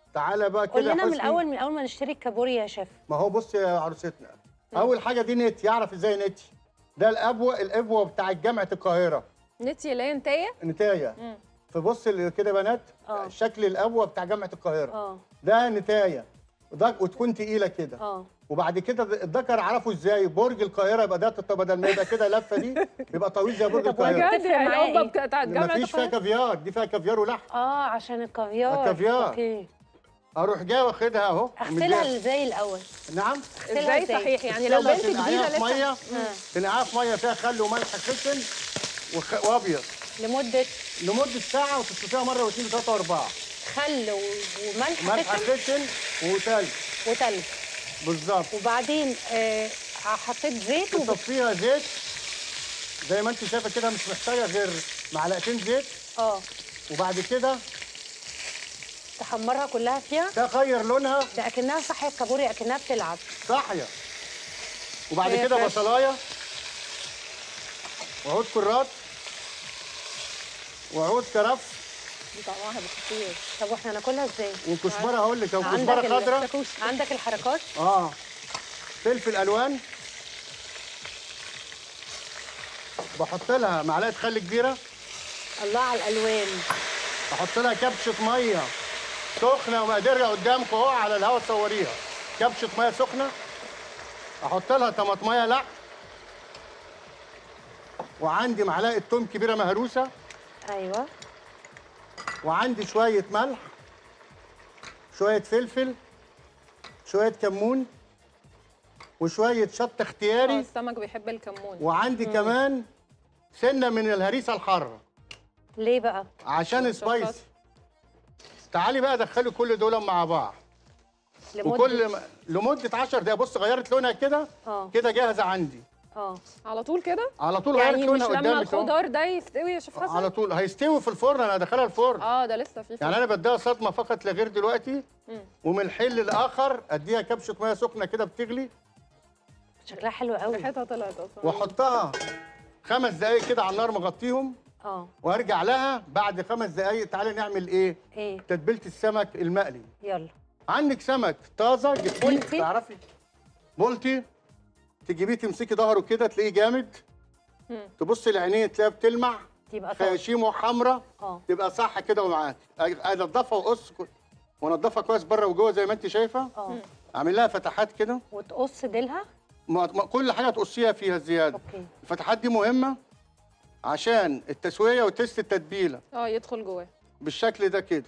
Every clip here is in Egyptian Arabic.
تعالى بقى قول كده لنا يا من حسني. الاول من اول ما نشتري الكابوريا يا شيف ما هو بص يا عروستنا اول حاجه دي نت يعرف ازاي نتي ده الابوه الابوه بتاع جامعه القاهره نتي اللي هي نتايه نتايه مم. فبص ال- كده يا بنات آه. شكل الابوه بتاع جامعه القاهره اه ده نتايه وده- وتكون تقيله كده اه وبعد كده الذكر عرفه ازاي برج القاهره يبقى ده طب بدل ما يبقى كده لفه دي بيبقى طويل زي برج طب القاهره بجد يعني معايا القبه إيه؟ بتاعت ما جامعه فيش فيها القاهره كافيار دي فيها كافيار ولحم اه عشان الكافيار الكافيار. اوكي اروح جاي واخدها اهو اغسلها ومديها- ازاي الاول نعم اغسلها ازاي صحيح يعني لو تغسلها بنت تنقعيها جديده في لسه ميه تنقعها في ميه فيها خل وملح خشن وخ- وابيض لمده لمده ساعه وتسلقيها مره واثنين وثلاثه واربعه خل و- وملح ملح خشن خشن وتلج وتلج بالظبط وبعدين آه حطيت زيت وب... تصفيها زيت زي ما انت شايفه كده مش محتاجه غير معلقتين زيت اه وبعد كده تحمرها كلها فيها تغير لونها ده اكنها صحيه الكابوريا اكنها بتلعب صاحيه وبعد هي كده فريش. بصلايه وعود كرات وعود كرف دي طعمها هيبقى خطير طب واحنا ناكلها ازاي؟ وكزبره هقول لك عندك وكزبره ال- خضراء عندك الحركات اه فلفل الوان بحط لها معلقه خل كبيره الله على الالوان احط لها كبشه ميه سخنه ومقدرها قدامكم اهو على الهواء تصوريها كبشه ميه سخنه احط لها طماطميه لحم وعندي معلقه توم كبيره مهروسه ايوه وعندي شويه ملح شويه فلفل شويه كمون وشويه شطه اه اختياري السمك بيحب الكمون وعندي كمان سنه من الهريسه الحاره ليه بقى؟ عشان شطات. سبايسي تعالي بقى دخلي كل دول مع بعض لمدة وكل م... لمده 10 دقايق بص غيرت لونها كده اه كده جاهزه عندي اه على طول كده على طول غيرت يعني مش لونها لما قدامك اهو الخضار ده يستوي يا شيف حسن على طول هيستوي في الفرن انا هدخلها الفرن اه ده لسه في يعني انا بديها صدمه فقط لا غير دلوقتي مم. ومن الحل الاخر اديها كبشه ميه سخنه كده بتغلي شكلها حلو قوي ريحتها طلعت اصلا واحطها خمس دقايق كده على النار مغطيهم اه وارجع لها بعد خمس دقايق تعالي نعمل ايه ايه تتبيله السمك المقلي يلا عندك سمك طازه جبتيه بولتي؟ تعرفي بولتي تجيبيه تمسكي ظهره كده تلاقيه جامد مم. تبصي لعينيه تلاقيها بتلمع يبقى طازه خياشيمه حمراء اه تبقى صح كده ومعاك انضفها واقص كو- وانضفها كويس بره وجوه زي ما انت شايفه اه اعمل لها فتحات كده وتقص ديلها ما- ما- كل حاجه تقصيها فيها زياده اوكي الفتحات دي مهمه عشان التسويه وتست التتبيله اه يدخل جواه بالشكل ده كده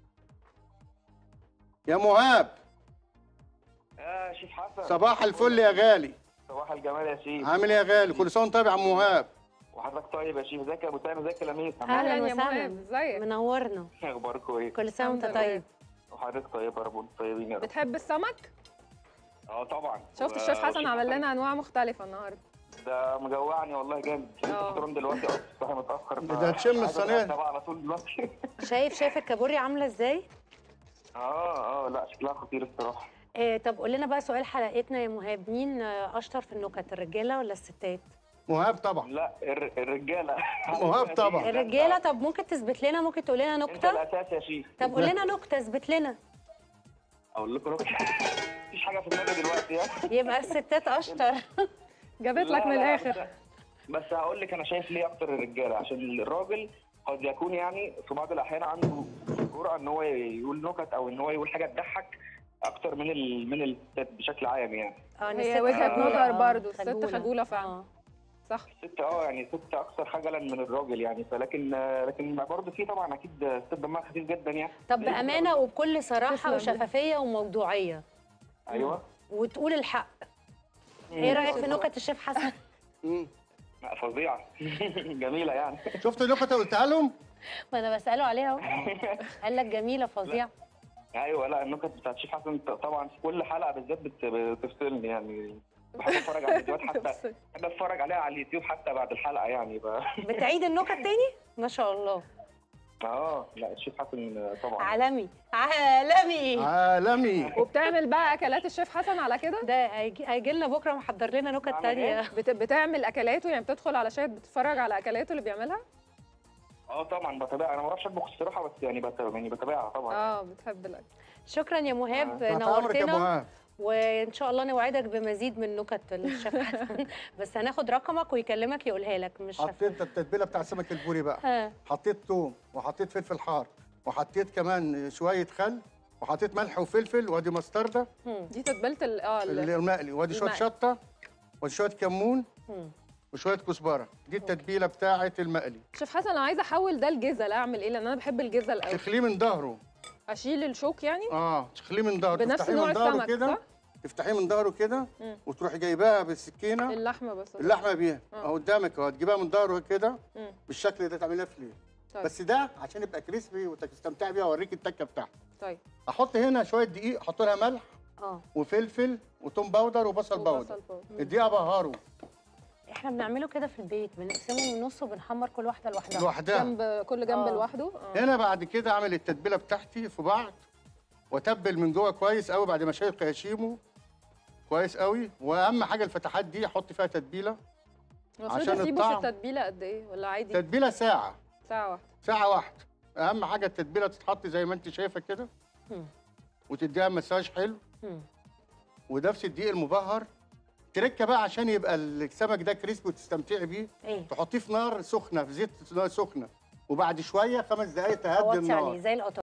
يا مهاب يا شيخ حسن صباح الفل يا غالي صباح الجمال يا شيخ عامل ايه يا غالي كل سنه وانت طيب يا عم مهاب وحضرتك طيب يا شيخ ازيك يا ابو سامي ازيك يا لميس اهلا يا وسهلا مهاب ازيك منورنا اخباركم ايه كل سنه وانت الحمد لله. طيب وحضرتك طيب يا رب وانتم طيبين يا رب بتحب السمك اه طبعا شفت و- الشيف حسن والشيخ عمل لنا انواع مختلفه النهارده ده مجوعني والله جامد اه. الفطران دلوقتي اصلا صاحي متاخر ده ف- هتشم عايز الصينية. أتغدى بقى على طول دلوقتي شايف شايف الكابوريا عامله ازاي اه اه لا شكلها خطير الصراحه إيه طب قول لنا بقى سؤال حلقتنا يا مهاب مين آه، اشطر في النكت الرجاله ولا الستات مهاب طبعا لا الر- الرجاله مهاب طبعا. الرجاله طب ممكن تثبت لنا ممكن تقول لنا انت نكته الاساس يا شيخ طب قول لنا نكته اثبت لنا اقول لكم نكتة. مفيش حاجه في دماغي دلوقتي ها يبقى الستات اشطر جابت لا، لك من لا، الاخر بس- بس هقول لك انا شايف ليه اكتر الرجاله عشان الراجل قد يكون يعني في بعض الاحيان عنده جرأه ان هو يقول نكت او ان هو يقول حاجه تضحك اكتر من ال... من الستات بشكل عام يعني اه إن هي الست وجهة خجولة، نظر آه، برضو، الست خجولة فعلا. آه. صح الست اه يعني الست اكثر خجلا من الراجل يعني فلكن لكن برضه في طبعا اكيد الست دمها خفيف جدا يعني طب بامانه وبكل صراحه تسلم. وشفافيه وموضوعيه ايوه وتقول الحق ايه رايك في نكت الشيف حسن مم. لا، فظيعه جميله يعني شفت النكته قلتها لهم ما انا بساله عليها اهو قال لك جميله فظيعه ايوه لا النكت بتاعت الشيخ حسن طبعا في كل حلقه بالذات بت- بتفصلني يعني بحب اتفرج على الفيديوهات حتى بحب اتفرج عليها على اليوتيوب حتى بعد الحلقه يعني ب... بتعيد النكت تاني ما شاء الله اه لا الشيخ حسن طبعا عالمي عالمي عالمي وبتعمل بقى اكلات الشيف حسن على كده ده هيجي هيجي لنا بكره محضر لنا نكت أعمل تانية إيه؟ بت... بتعمل اكلاته يعني بتدخل على شات بتتفرج على اكلاته اللي بيعملها اه طبعا بتابعها انا ما بعرفش اطبخ الصراحه بس يعني بتابع يعني بتابعها طبعا اه بتحب الاكل شكرا يا مهاب تحت امرك يا نورتنا مهاب وان شاء الله نوعدك بمزيد من نكت الشيف حسن بس هناخد رقمك ويكلمك يقولها لك مش حطيت التتبيله بتاع السمك البوري بقى ها حطيت توم وحطيت فلفل حار وحطيت كمان شويه خل وحطيت ملح وفلفل وادي مستردة دي تتبيله ال- اه ال- المقلي وادي شويه المقلي. شطه وادي شويه كمون مم. وشويه كزبره دي التتبيله بتاعه المقلي شيف حسن انا عايزه احول ده لجزل اعمل ايه لان انا بحب الجزل قوي تخليه من ظهره اشيل الشوك يعني اه تخليه من ظهره بنفس تفتحيه نوع من ظهره السمك كده صح تفتحيه من ظهره كده مم. وتروحي جايباها بالسكينه اللحمه بس اللحمه بيها آه. اهو قدامك اهو تجيبها من ظهره كده مم. بالشكل ده تعمليها فليه طيب. بس ده عشان يبقى كريسبي وتستمتعي بيها اوريك التكه بتاعته طيب احط هنا شويه دقيق احط لها ملح اه وفلفل وتوم باودر وبصل باودر وبصل باودر. الدقيق بهاره احنا بنعمله كده في البيت بنقسمه من النص وبنحمر كل واحده لوحدها لوحدها جنب كل جنب آه. لوحده آه. هنا بعد كده اعمل التتبيله بتاعتي في بعض واتبل من جوه كويس قوي بعد ما اشيل قياشيمه كويس قوي واهم حاجه الفتحات دي احط فيها تتبيله المفروض عشان اسيبه في الطعم. التتبيله قد ايه ولا عادي تتبيله ساعه ساعه واحده ساعه واحده اهم حاجه التتبيله تتحط زي ما انت شايفه كده مم. وتديها مساج حلو مم. ونفس الدقيق المبهر تركه بقى عشان يبقى السمك ده كريسبي وتستمتعي بيه ايه تحطيه في نار سخنه في زيت نار سخنه وبعد شويه خمس دقائق تهدي توطي النار عليه زي القطر